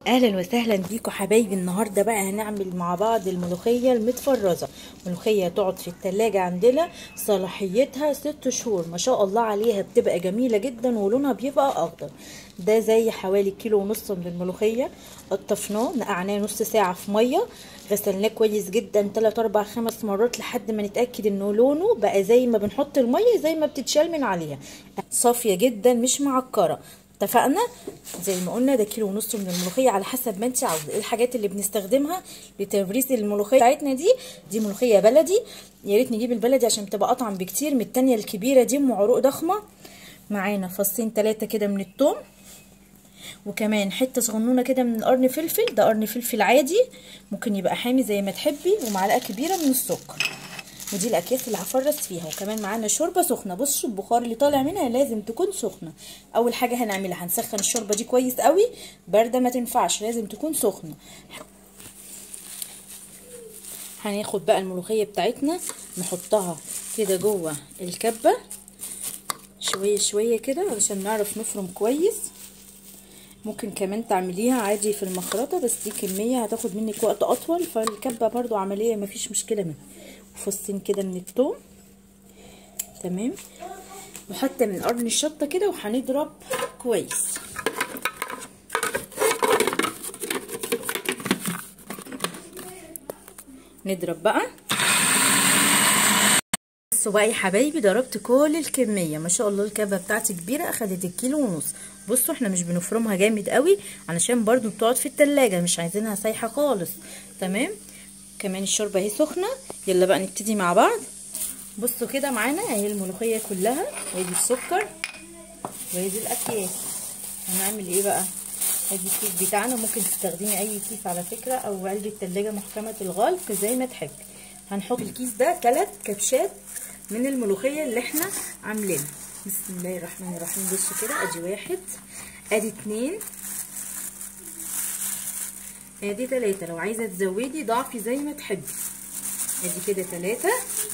اهلا وسهلا بيكم حبايبي النهارده بقى هنعمل مع بعض الملوخيه المتفرزه ملوخيه تقعد في التلاجة عندنا صلاحيتها ست شهور ما شاء الله عليها بتبقى جميله جدا ولونها بيبقى اخضر ده زي حوالي كيلو ونص من الملوخيه قطفناه نقعناه نص ساعه في ميه غسلناه كويس جدا 3 4 5 مرات لحد ما نتاكد انه لونه بقى زي ما بنحط الميه زي ما بتتشال من عليها صافيه جدا مش معكره اتفقنا زي ما قلنا ده كيلو ونص من الملوخيه على حسب ما انت عاوزه ايه الحاجات اللي بنستخدمها لتبريز الملوخيه بتاعتنا دي دي ملوخيه بلدي يا ريت نجيب البلدي عشان تبقى اطعم بكتير من التانيه الكبيره دي ام عروق ضخمه معانا فصين ثلاثه كده من الثوم وكمان حته صغنونه كده من القرن فلفل ده قرن فلفل عادي ممكن يبقى حامي زي ما تحبي ومعلقه كبيره من السكر ودي الاكياس اللي هفرز فيها وكمان معانا شوربه سخنه بصوا البخار اللي طالع منها لازم تكون سخنه اول حاجه هنعملها هنسخن الشوربه دي كويس قوي بارده ما تنفعش لازم تكون سخنه هناخد بقى الملوخيه بتاعتنا نحطها كده جوه الكبه شويه شويه كده علشان نعرف نفرم كويس ممكن كمان تعمليها عادي في المخرطه بس دي كميه هتاخد منك وقت اطول فالكبه برضو عمليه مفيش مشكله منها فصين كده من الثوم تمام وحتى من قرن الشطه كده وهنضرب كويس نضرب بقى بصوا بقى يا حبايبي ضربت كل الكميه ما شاء الله الكبه بتاعتي كبيره اخدت الكيلو ونص بصوا احنا مش بنفرمها جامد قوي علشان برضو بتقعد في التلاجة مش عايزينها سايحه خالص تمام كمان الشوربه اهي سخنه يلا بقى نبتدي مع بعض بصوا كده معانا اهي الملوخيه كلها وادي السكر وادي الاكياس هنعمل ايه بقى ادي الكيس بتاعنا ممكن تستخدمي اي كيس على فكره او علبه تلاجة محكمه الغلق زي ما تحبي هنحط الكيس ده ثلاث كبشات من الملوخيه اللي احنا عاملينها بسم الله الرحمن الرحيم بصوا كده ادي واحد ادي اتنين ادي تلاتة لو عايزة تزودي ضعفي زي ما تحبي ادي كده تلاتة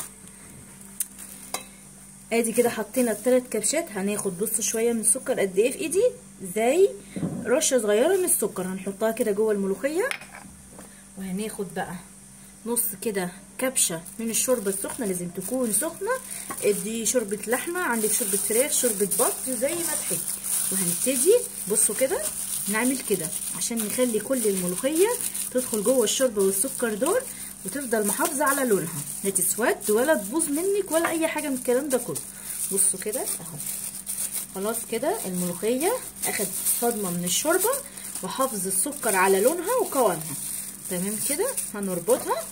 ادي كده حطينا التلات كبشات هناخد بصوا شوية من السكر قد ايه في ايدي زي رشة صغيرة من السكر هنحطها كده جوه الملوخية وهناخد بقى نص كده كبشة من الشوربة السخنة لازم تكون سخنة ادي شوربة لحمة عندك شوربة فراخ شوربة بط زي ما تحبي وهنبتدي بصوا كده نعمل كده عشان نخلي كل الملوخيه تدخل جوه الشوربه والسكر دول وتفضل محافظه على لونها لا تسود ولا تبوظ منك ولا اي حاجه من الكلام ده كله بصوا كده اهو خلاص كده الملوخيه اخدت صدمه من الشوربه وحافظ السكر على لونها وقوامها تمام كده هنربطها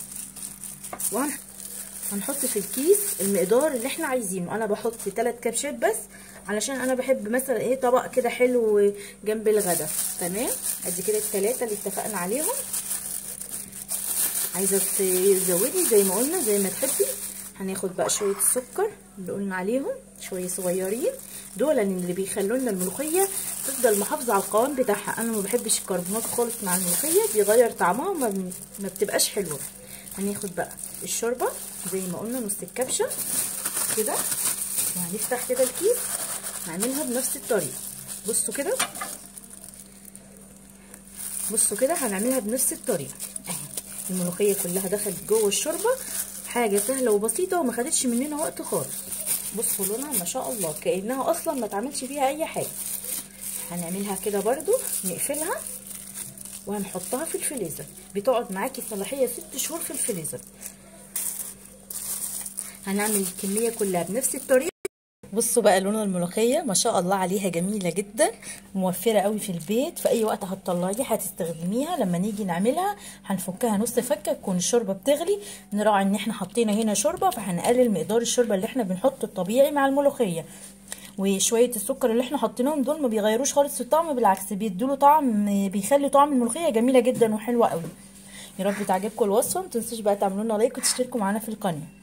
وهنحط في الكيس المقدار اللي احنا عايزينه انا بحط 3 كبشات بس علشان انا بحب مثلا ايه طبق كده حلو جنب الغدا تمام ادي كده الثلاثه اللي اتفقنا عليهم عايزه تزودي زي ما قلنا زي ما تحبي هناخد بقى شويه السكر اللي قلنا عليهم شويه صغيرين دول اللي بيخلوا لنا الملوخيه تفضل محافظه على القوام بتاعها انا ما بحبش الكربونات خالص مع الملوخيه بيغير طعمها وما ما بتبقاش حلوه هناخد بقى الشوربه زي ما قلنا نص الكبشه كده وهنفتح كده الكيس هعملها بنفس الطريقه بصوا كده بصوا كده هنعملها بنفس الطريقه اهي الملوخيه كلها دخلت جوه الشوربه حاجه سهله وبسيطه وما خدتش مننا وقت خالص بصوا لونها ما شاء الله كانها اصلا ما اتعملش فيها اي حاجه هنعملها كده برضو نقفلها وهنحطها في الفريزر بتقعد معاكي صلاحيه ست شهور في الفريزر هنعمل الكميه كلها بنفس الطريقه بصوا بقى لون الملوخيه ما شاء الله عليها جميله جدا موفره قوي في البيت في اي وقت هتطلعيها هتستخدميها لما نيجي نعملها هنفكها نص فكه تكون الشوربه بتغلي نراعي ان احنا حطينا هنا شوربه فهنقلل مقدار الشوربه اللي احنا بنحطه الطبيعي مع الملوخيه وشويه السكر اللي احنا حاطينهم دول ما بيغيروش خالص في الطعم بالعكس بيدوا له طعم بيخلي طعم الملوخيه جميله جدا وحلوه قوي يا رب تعجبكم الوصفه ما تنسوش بقى تعملوا لنا لايك وتشتركوا معانا في القناه